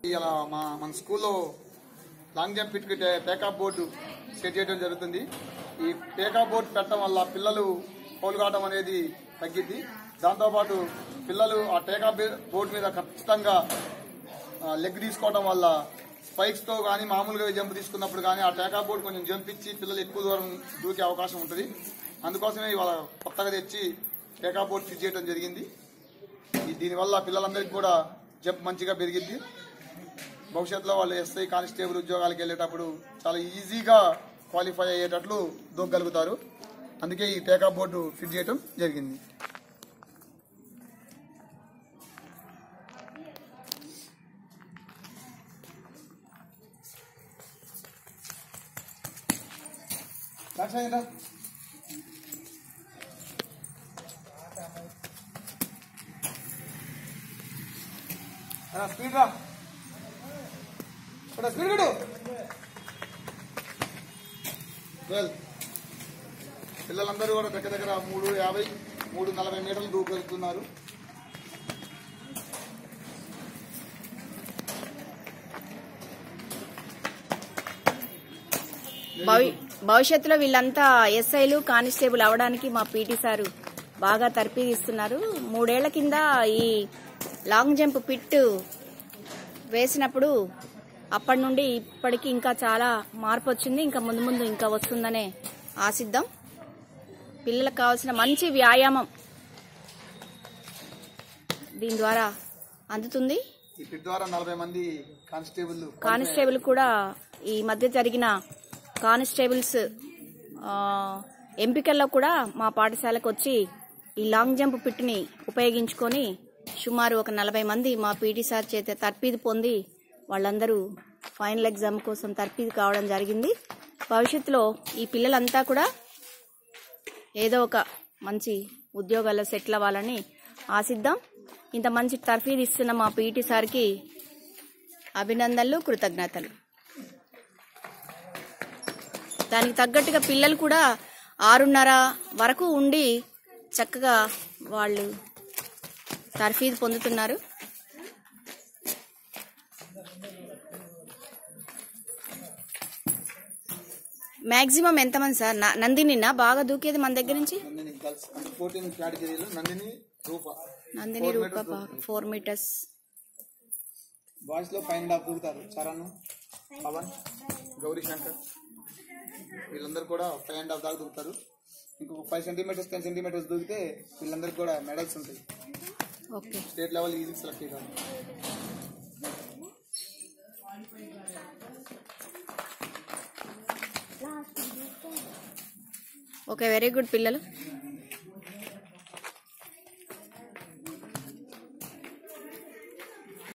ఇలా మా మన స్కూల్లో లాంగ్ జంప్ పిట్కి టేకాప్ బోర్డు సెట్ చేయడం జరుగుతుంది ఈ టేకాప్ బోర్డు పెట్టడం వల్ల పిల్లలు పౌలు కావడం అనేది తగ్గిద్ది దాంతోపాటు పిల్లలు ఆ టేకాప్ బోర్డు మీద ఖచ్చితంగా ఆ, లెగ్ తీసుకోవడం వల్ల స్పైక్స్ తో కానీ మామూలుగా జంప్ తీసుకున్నప్పుడు కానీ ఆ టేకా బోర్డు కొంచెం జంప్ ఇచ్చి పిల్లలు ఎక్కువ దూరం దూకే అవకాశం ఉంటుంది అందుకోసమే ఇవాళ కొత్తగా తెచ్చి టేకా బోర్డు ఫిట్ చేయడం జరిగింది ఈ- దీనివల్ల పిల్లలందరికీ కూడా జంప్ మంచిగా పెరిగిద్ది భవిష్యత్తులో వాళ్ళు ఎస్ఐ కానిస్టేబుల్ ఉద్యోగాలకు వెళ్ళేటప్పుడు చాలా ఈజీగా క్వాలిఫై అయ్యేటట్లు దూకగలుగుతారు అందుకే ఈ టేకా బోర్డు ఫిట్ చేయడం జరిగింది రాక్షా స్పీడ్ రా ఇక్కడ స్పీడ్ కొడు వెల్ పిల్లలందరూ కూడా దగ్గర దగ్గర మూడు యాభై మూడు నలభై మీటర్లు దూకెళ్తున్నారు భవి భవిష్యత్తులో వీళ్ళంతా ఎస్ఐలు కానిస్టేబుల్ అవడానికి మా పీటీ సారు బాగా తర్పీదిస్తున్నారు మూడేళ్ల కింద ఈ లాంగ్ జంప్ పిట్ వేసినప్పుడు అప్పటి నుండి ఇప్పటికి ఇంకా చాలా మార్పు వచ్చింది ఇంకా ముందు ముందు ఇంకా వస్తుందనే ఆశిద్దాం పిల్లలకు కావాల్సిన మంచి వ్యాయామం దీని ద్వారా అందుతుంది ఈ పిట్ ద్వారా నలభై మంది కానిస్టేబుల్ కానిస్టేబుల్ కూడా ఈ మధ్య జరిగిన కానిస్టేబుల్స్ ఆ, ఎంపికల్లో కూడా మా పాఠశాలకు వచ్చి ఈ లాంగ్ జంప్ పిట్ని ఉపయోగించుకొని సుమారు ఒక నలభై మంది మా పీటీ సార్ చేత తర్పీదు పొంది వాళ్ళందరూ ఫైనల్ ఎగ్జామ్ కోసం తర్పీదు కావడం జరిగింది భవిష్యత్తులో ఈ పిల్లలంతా కూడా ఏదో ఒక మంచి ఉద్యోగాల్లో సెటిల్ అవ్వాలని ఆశిద్దాం ఇంత మంచి తర్ఫీదు ఇస్తున్న మా పీటీ సార్కి అభినందనలు కృతజ్ఞతలు దానికి తగ్గట్టుగా పిల్లలు కూడా ఆరున్నర వరకు ఉండి చక్కగా వాళ్ళు తర్ఫీదు పొందుతున్నారు మాక్సిమం ఎంతమంది సార్ నా- నందినినా బాగా దూకేది మన దగ్గర నుంచి నందిని గర్ల్స్ అండర్ ఫోర్టీన్ కేటగిరీలో నందిని రూప నందిని రూప బాగా ఫోర్ మీటర్స్ బాయ్స్ లో ఫైవ్ అండ్ హాఫ్ దూకుతారు చరణ్ పవన్ గౌరీ శంకర్ వీళ్ళందరూ కూడా ఫైవ్ అండ్ హాఫ్ దాకా దూకుతారు ఇంకొక ఫైవ్ సెంటీమీటర్స్ టెన్ సెంటీమీటర్స్ దూకితే వీళ్ళందరికీ కూడా మెడల్స్ ఉంటాయి okay state level easy select అవుతారు ఓకే వెరీ గుడ్ పిల్లలు